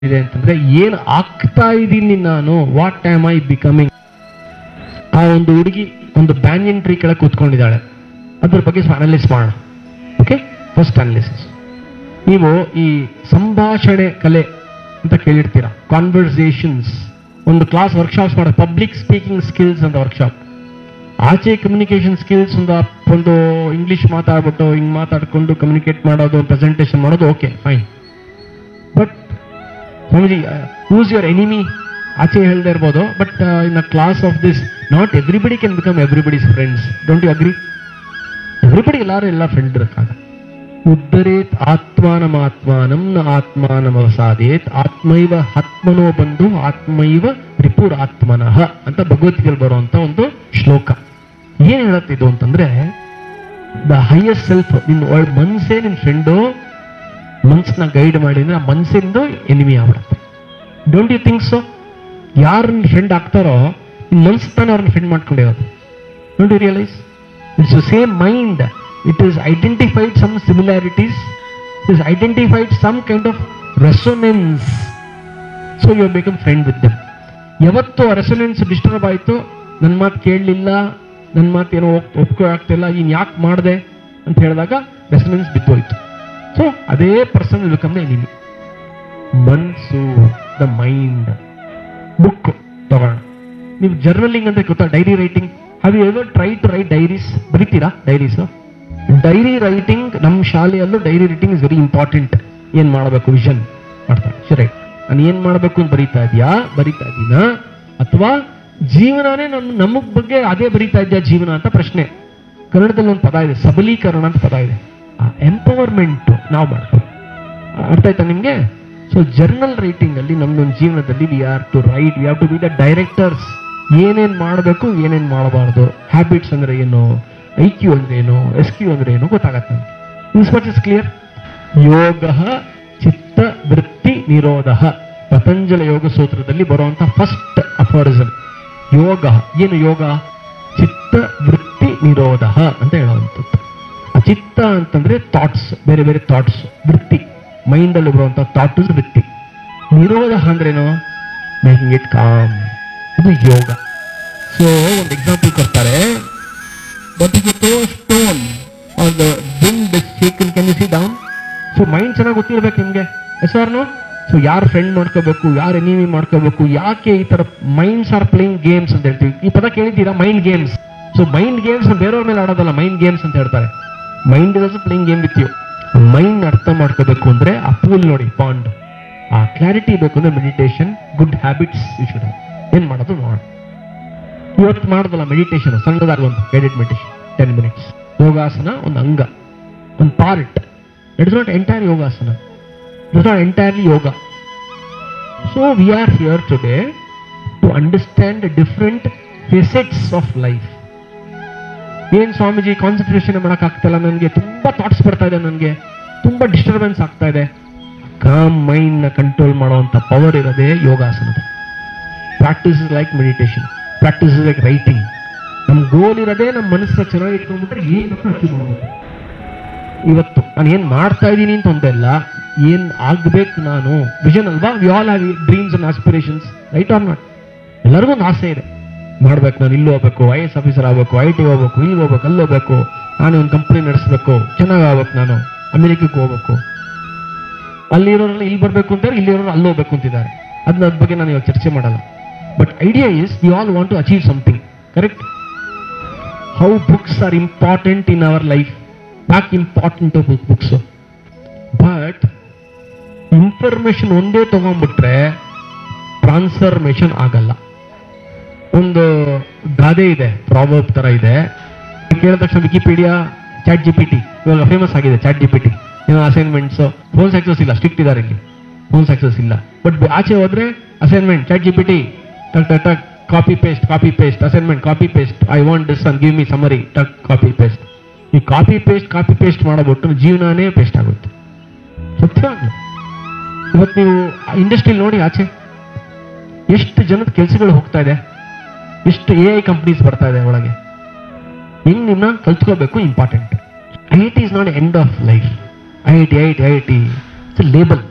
ಇದೆ ಅಂತಂದ್ರೆ ಏನ್ ಆಗ್ತಾ ಇದ್ದೀನಿ ನಾನು ವಾಟ್ ಆಮ್ ಐ ಬಿಕಮಿಂಗ್ ಆ ಒಂದು ಹುಡುಗಿ ಒಂದು ಬ್ಯಾನಿಯನ್ ಟ್ರೀ ಕೆಳಗೆ ಕೂತ್ಕೊಂಡಿದ್ದಾಳೆ ಅದ್ರ ಬಗ್ಗೆ ಅನಲಿಸ್ ಮಾಡೋಣ ಓಕೆ ಫಸ್ಟ್ ಅನಾಲಿಸಿಸ್ ನೀವು ಈ ಸಂಭಾಷಣೆ ಕಲೆ ಅಂತ ಕೇಳಿರ್ತೀರಾ ಕಾನ್ವರ್ಸೇಷನ್ಸ್ ಒಂದು ಕ್ಲಾಸ್ ವರ್ಕ್ಶಾಪ್ಸ್ ಮಾಡೋ ಪಬ್ಲಿಕ್ ಸ್ಪೀಕಿಂಗ್ ಸ್ಕಿಲ್ಸ್ ಅಂತ ವರ್ಕ್ಶಾಪ್ ಆಚೆ ಕಮ್ಯುನಿಕೇಶನ್ ಸ್ಕಿಲ್ಸ್ ಒಂದು ಒಂದು ಇಂಗ್ಲಿಷ್ ಮಾತಾಡ್ಬಿಟ್ಟು ಹಿಂಗ್ ಮಾತಾಡ್ಕೊಂಡು ಕಮ್ಯುನಿಕೇಟ್ ಮಾಡೋದು ಪ್ರೆಸೆಂಟೇಷನ್ ಮಾಡೋದು okay fine but Swamiji who's your enemy ಆಚೆ ಹೇಳ್ದೆ ಇರ್ಬೋದು but in a class of this not everybody can become everybody's friends don't you agree everybody ಎಲ್ಲಾರು ಎಲ್ಲ ಫ್ರೆಂಡ್ ಇರಕ್ಕಾಗ ಉದ್ಧರೇತ್ ಆತ್ಮಾನಮಾತ್ಮಾನಂ ನ ಆತ್ಮಾನಮವಸಾದೇತ್ ಆತ್ಮೈವ ಆತ್ಮನೋ ಬಂದು ಆತ್ಮೈವ ರಿಪುರ್ ಆತ್ಮನಃ ಅಂತ ಭಗವದ್ಗೀತೆಯಲ್ಲಿ ಬರುವಂತ ಒಂದು ಶ್ಲೋಕ ಏನ್ ಹೇಳತ್ತಿದ್ದು ಅಂತಂದ್ರೆ ದ ಹೈಯೆಸ್ಟ್ ಸೆಲ್ಫ್ ನಿನ್ ಒಳ್ ಮನ್ಸೇ ನಿನ್ ಫ್ರೆಂಡು ಮನ್ಸನ್ನ ಗೈಡ್ ಮಾಡಿದ್ರೆ ಆ ಮನ್ಸಿಂದ ಎನಿಮಿ ಆಗ್ಬಿಡುತ್ತೆ ಡೋಂಟ್ ಯು ಥಿಂಕ್ ಸೊ ಯಾರು ಫ್ರೆಂಡ್ ಆಗ್ತಾರೋ ನಿನ್ ಮನ್ಸು ತಾನೇ ಅವ್ರನ್ನ ಫ್ರೆಂಡ್ ಮಾಡ್ಕೊಂಡಿರೋದು don't you realise it's the same mind it is identified some similarities it is identified some kind of resonance so you become friend with them ಯಾವತ್ತು ಆ resonance disturb ಆಯಿತು ನನ್ನ ಮಾತು ಕೇಳಲಿಲ್ಲ ನನ್ನ ಮಾತು ಏನೋ ಒಪ್- ಒಪ್ಕೊ ಆಗ್ತಿಲ್ಲ ಇನ್ ಯಾಕೆ ಮಾಡಿದೆ ಅಂತ ಹೇಳಿದಾಗ ರೆಸೊನೆನ್ಸ್ ಬಿದ್ದೋಯ್ತು ಸೊ ಅದೇ ಪರ್ಸನ್ ಬಿಕಮ್ ದ ಎನಿಮಿ ಮನ್ಸು ದ ಮೈಂಡ್ ಬುಕ್ ತಗೋಣ ನೀವು ಜರ್ನಲಿಂಗ್ ಅಂತ ಗೊತ್ತಾ diary writing have you ever try to write diaries ಬರೀತೀರಾ ಡೈರೀಸ್ ಡೈರಿ ರೈಟಿಂಗ್ ನಮ್ಮ ಶಾಲೆಯಲ್ಲೂ diary writing is very important ಏನ್ ಮಾಡಬೇಕು ವಿಷನ್ ಮಾಡ್ತಾರೆ ಸರಿ ನಾನು ಏನ್ ಮಾಡಬೇಕು ಅಂತ ಬರೀತಾ ಇದೆಯಾ ಬರೀತಾ ಇದ್ದೀನಾ ಅಥವಾ ಜೀವನನೇ ನಮ್ಮ ನಮ್ಮ ಬಗ್ಗೆ ಅದೇ ಬರೀತಾ ಇದೆಯಾ ಜೀವನ ಅಂತ ಪ್ರಶ್ನೆ ಕನ್ನಡದಲ್ಲಿ ಒಂದು ಪದ ಇದೆ ಸಬಲೀಕರಣ ಅಂತ ಪದ ಇದೆ ಆ ಎಂಪವರ್ಮೆಂಟ್ ನಾವು ಮಾಡ್ತೀವಿ ಅರ್ಥ ಆಯ್ತಾ ನಿಮ್ಗೆ ಸೊ ಜರ್ನಲ್ ರೈಟಿಂಗ್ ಅಲ್ಲಿ ನಮ್ದೊಂದು ಜೀವನದಲ್ಲಿ we are to write we have to be the directors ಏನೇನ್ ಮಾಡಬೇಕು ಏನೇನ್ ಮಾಡಬಾರ್ದು ಹ್ಯಾಬಿಟ್ಸ್ ಅಂದ್ರೆ ಏನು ಐ ಕ್ಯೂ ಅಂದ್ರೆ ಏನು ಎಸ್ ಕ್ಯೂ ಅಂದ್ರೆ ಏನು ಗೊತ್ತಾಗತ್ತೆ ನಮ್ಗೆ ಇಸ್ ಮಚ್ ಇಸ್ ಕ್ಲಿಯರ್ ಯೋಗ ಚಿತ್ತ ವೃತ್ತಿ ನಿರೋಧ ಪತಂಜಲ ಯೋಗ ಸೂತ್ರದಲ್ಲಿ ಬರುವಂತ ಫಸ್ಟ್ ಅಫೋರಿಸಮ್ ಯೋಗ ಏನು ಯೋಗ ಚಿತ್ತ ವೃತ್ತಿ ನಿರೋಧ ಅಂತ ಹೇಳುವಂಥದ್ದು ಆ ಚಿತ್ತ ಅಂತಂದ್ರೆ ಥಾಟ್ಸ್ ಬೇರೆ ಬೇರೆ ಥಾಟ್ಸ್ ವೃತ್ತಿ ಮೈಂಡ್ ಅಲ್ಲಿ ಬರುವಂತ ಥಾಟ್ ವೃತ್ತಿ ನಿರೋಧ ಅಂದ್ರೇನು ಮೇಕಿಂಗ್ ಇಟ್ ಕಾಮ್ ಇದು ಯೋಗ ಸೊ ಒಂದು ಎಕ್ಸಾಂಪಲ್ ಕೊಡ್ತಾರೆ but is stone on the wind shaken can you see down so mind ಚೆನ್ನಾಗಿ ಗೊತ್ತಿರ್ಬೇಕು ನಿಮ್ಗೆ ಎಸ್ಆರ್ನು ಸೊ ಯಾರು ಫ್ರೆಂಡ್ ಮಾಡ್ಕೋಬೇಕು ಯಾರು ಎನಿಮಿ ಮಾಡ್ಕೋಬೇಕು ಯಾಕೆ ಈ ತರ ಮೈಂಡ್ಸ್ ಆರ್ ಪ್ಲೇಯಿಂಗ್ ಗೇಮ್ಸ್ ಅಂತ ಹೇಳ್ತೀವಿ ಈ ಪದ ಕೇಳಿದ್ದೀರಾ mind games so mind games ಬೇರೆಯವ್ರ ಮೇಲೆ ಆಡೋದಲ್ಲ ಮೈಂಡ್ ಗೇಮ್ಸ್ ಅಂತ ಹೇಳ್ತಾರೆ mind is playing game with you mind ಅರ್ಥ ಮಾಡ್ಕೋಬೇಕು ಅಂದ್ರೆ ಆ ಪೂಲ್ ನೋಡಿ ಪಾಂಡ್ ಆ ಕ್ಲಾರಿಟಿ ಬೇಕು ಅಂದ್ರೆ meditation good habits you should ಏನ್ ಮಾಡೋದು ನೋಡೋಣ ಇವತ್ತು ಮಾಡೋದಲ್ಲ ಮೆಡಿಟೇಷನ್ ಸಣ್ಣದಾಗಿ ಒಂದು ಗೈಡೆಡ್ ಮೆಡಿಟೇಷನ್ ಟೆನ್ ಮಿನಿಟ್ಸ್ ಯೋಗಾಸನ ಒಂದು ಅಂಗ ಒಂದು ಪಾರ್ಟ್ ಇಟ್ಸ್ ನಾಟ್ ಎಂಟೈರ್ ಯೋಗಾಸನ it's not entirely yoga so we are here today to understand different facets of life ಏನ್ ಸ್ವಾಮೀಜಿ ಕಾನ್ಸಂಟ್ರೇಷನ್ ಮಾಡಕ್ ಆಗ್ತಿಲ್ಲ ನನಗೆ ತುಂಬಾ ಥಾಟ್ಸ್ ಬರ್ತಾ ಇದೆ ನನಗೆ ತುಂಬಾ ಡಿಸ್ಟರ್ಬೆನ್ಸ್ ಆಗ್ತಾ ಇದೆ ಕಾಮ್ ಮೈಂಡ್ ನ ಕಂಟ್ರೋಲ್ ಮಾಡುವಂತ ಪವರ್ ಇರೋದೇ ಯೋಗಾಸನದ practice like meditation practice like writing ನಮ್ ಗೋಲ್ ಇರೋದೇ ನಮ್ಮ ಮನಸ್ಸನ್ನ ಚೆನ್ನಾಗಿ ಇಟ್ಕೊಂಡ್ಬಿಟ್ರೆ ಏನು ಅಚೀವ್ ಮಾಡ್ಬೋದು ಇವತ್ತು ನಾನು ಏನ್ ಮಾಡ್ತಾ ಇದ್ದೀನಿ ಅಂತ ಒಂದಲ್ಲ ಏನ್ ಆಗ್ಬೇಕು ನಾನು ವಿಷನ್ ಅಲ್ವಾ we all have dreams and aspirations right are not ಎಲ್ಲರಿಗೂ ಒಂದು ಆಸೆ ಇದೆ ಮಾಡ್ಬೇಕು ನಾನು ಇಲ್ಲಿ ಹೋಗ್ಬೇಕು ಐ ಎಸ್ ಆಫೀಸರ್ ಆಗ್ಬೇಕು ಐ ಟಿ ಹೋಗ್ಬೇಕು ಇಲ್ಲಿ ಹೋಗ್ಬೇಕು ಅಲ್ಲಿ ಹೋಗ್ಬೇಕು ನಾನು ಒಂದು ಕಂಪ್ನಿ ನಡೆಸ್ಬೇಕು ಚೆನ್ನಾಗಿ ಆಗ್ಬೇಕು ನಾನು ಅಮೆರಿಕಕ್ಕೆ ಹೋಗ್ಬೇಕು ಅಲ್ಲಿರೋರೆಲ್ಲ ಇಲ್ಲಿ ಬರ್ಬೇಕು ಅಂತಾರೆ ಇಲ್ಲಿರೋರು ಅಲ್ಲಿ ಹೋಗ್ಬೇಕು ಅಂತಿದ್ದಾರೆ ಅದನ್ನ ಅದ್ರ ಬಗ್ಗೆ ನಾನು ಇವಾಗ ಚರ್ಚೆ ಮಾಡಲ್ಲ but idea is we all want to achieve something correct how books are important in our life ಯಾಕೆ ಇಂಪಾರ್ಟೆಂಟ್ ಬುಕ್ಸ್ ಬಟ್ ಇನ್ಫಾರ್ಮೇಶನ್ ಒಂದೇ ತಗೊಂಡ್ಬಿಟ್ರೆ ಟ್ರಾನ್ಸ್ಫರ್ಮೇಶನ್ ಆಗಲ್ಲ ಒಂದು ಗಾದೆ ಇದೆ ಪ್ರಾಬರ್ಬ್ ತರ ಇದೆ ಕೇಳಿದ ತಕ್ಷಣ Wikipedia chat G P T ಇವಾಗ ಫೇಮಸ್ ಆಗಿದೆ ಚಾಟ್ ಜಿ ಪಿ ಟಿ ಏನೋ ಅಸೈನ್ಮೆಂಟ್ಸ್ ಫೋನ್ಸ್ ಆಕ್ಸಸ್ ಇಲ್ಲ ಸ್ಟ್ರಿಕ್ಟ್ ಇದ್ದಾರೆ ಇಲ್ಲಿ ಫೋನ್ಸ್ ಆಕ್ಸಸ್ ಇಲ್ಲ ಬಟ್ ಆಚೆ ಹೋದ್ರೆ assignment chat G P T ಟಕ್ ಟಕ್ ಟಕ್ copy paste copy paste assignment copy paste I want this and give me summary ಟಕ್ ಕಾಪಿ ಪೇಸ್ಟ್ ಈ ಕಾಪಿ ಪೇಸ್ಟ್ ಕಾಪಿ ಪೇಸ್ಟ್ ಮಾಡೋಬಿಟ್ಟು ಜೀವನನೇ ಪೇಸ್ಟ್ ಆಗುತ್ತೆ ಸತ್ಯವಾಗ್ಲು ಇವತ್ತು ನೀವು ಇಂಡಸ್ಟ್ರಿ ನೋಡಿ ಆಚೆ ಎಷ್ಟು ಜನದ ಕೆಲಸಗಳು ಹೋಗ್ತಾ ಇದೆ ಎಷ್ಟು ಎ ಐ ಕಂಪ್ನೀಸ್ ಬರ್ತಾ ಇದೆ ಒಳಗೆ ಹೆಂಗ್ ನಿಮ್ನ ಕಲ್ತ್ಕೋಬೇಕು important I I T is not end of life I I T I T I I T it's label